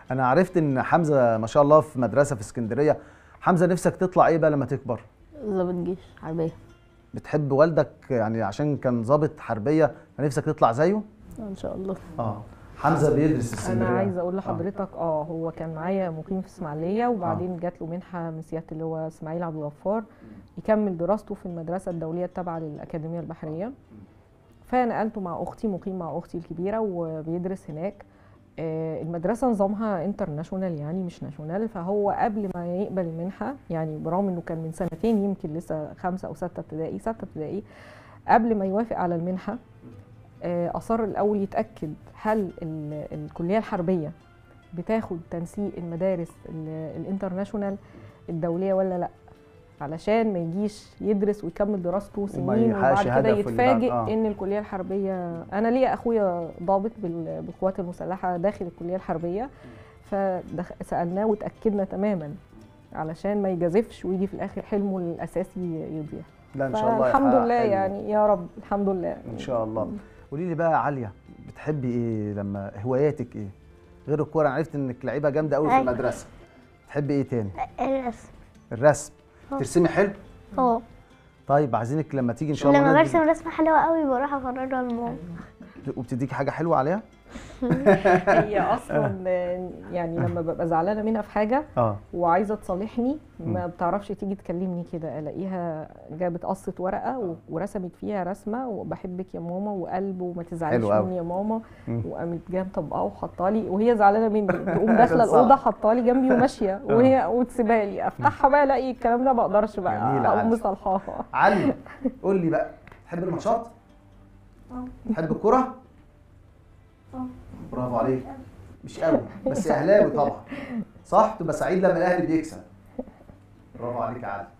انا عرفت ان حمزه ما شاء الله في مدرسه في اسكندريه حمزه نفسك تطلع ايه بقى لما تكبر ضابط جيش حربيه بتحب والدك يعني عشان كان ضابط حربيه فنفسك تطلع زيه ان شاء الله اه حمزه بيدرس في انا اسكندريه عايزه اقول لحضرتك اه هو كان معايا مقيم في اسماعيليه وبعدين جات له منحه من سياده اللي هو اسماعيل عبد الغفار يكمل دراسته في المدرسه الدوليه التابعه للاكاديميه البحريه فنقلته مع اختي مقيم مع اختي الكبيره وبيدرس هناك آه، المدرسه نظامها انترناشونال يعني مش ناشونال فهو قبل ما يقبل المنحه يعني برغم انه كان من سنتين يمكن لسه خمسه او سته ابتدائي سته ابتدائي قبل ما يوافق على المنحه آه، اصر الاول يتاكد هل ال- الكليه الحربيه بتاخد تنسيق المدارس ال- الانترناشونال الدوليه ولا لا علشان ما يجيش يدرس ويكمل دراسته وما سنين يحققش وبعد كده هدفه اللي بعد- يتفاجئ آه. ان الكليه الحربيه انا ليا اخويا ضابط بال- بالقوات المسلحه داخل الكليه الحربيه فسالناه وتاكدنا تماما علشان ما يجازفش ويجي في الاخر حلمه الاساسي يضيع لا ان شاء الله الحمد يحقق لله حلمه. يعني يا رب الحمد لله ان شاء الله قولي لي بقى يا عليا بتحبي ايه لما هواياتك ايه غير الكوره انا عرفت انك لعيبه جامده قوي في أيوة. المدرسه بتحبي ايه تاني الرسم الرسم آه. ترسمي حلو اه طيب عايزينك لما تيجي ان شاء الله لما نادي- برسم رسمة حلوة قوي بروح افرجها لماما وبتديكي حاجه حلوه عليها هي اصلا يعني لما ببقى زعلانه منها في حاجه اه وعايزه تصالحني ما بتعرفش تيجي تكلمني كده الاقيها جابت قصه ورقه و- ورسمت فيها رسمه وبحبك يا ماما وقلب وما تزعليش حلو أوي. مني يا ماما مم. وقامت جايه مطبقاه وحاطه لي وهي زعلانه مني تقوم عشان داخله صعب. الاوضه حاطه لي جنبي وماشيه وهي وتسيبها لي افتحها بقى الاقي الكلام ده ما اقدرش بقى جميل اقوم علي. مصالحاها علي قول لي بقى تحب الماتشات تحب الكوره برافو عليك مش قوي بس اهلاوي طبعا صح تبقى سعيد لما الاهلي بيكسب برافو عليك يا علي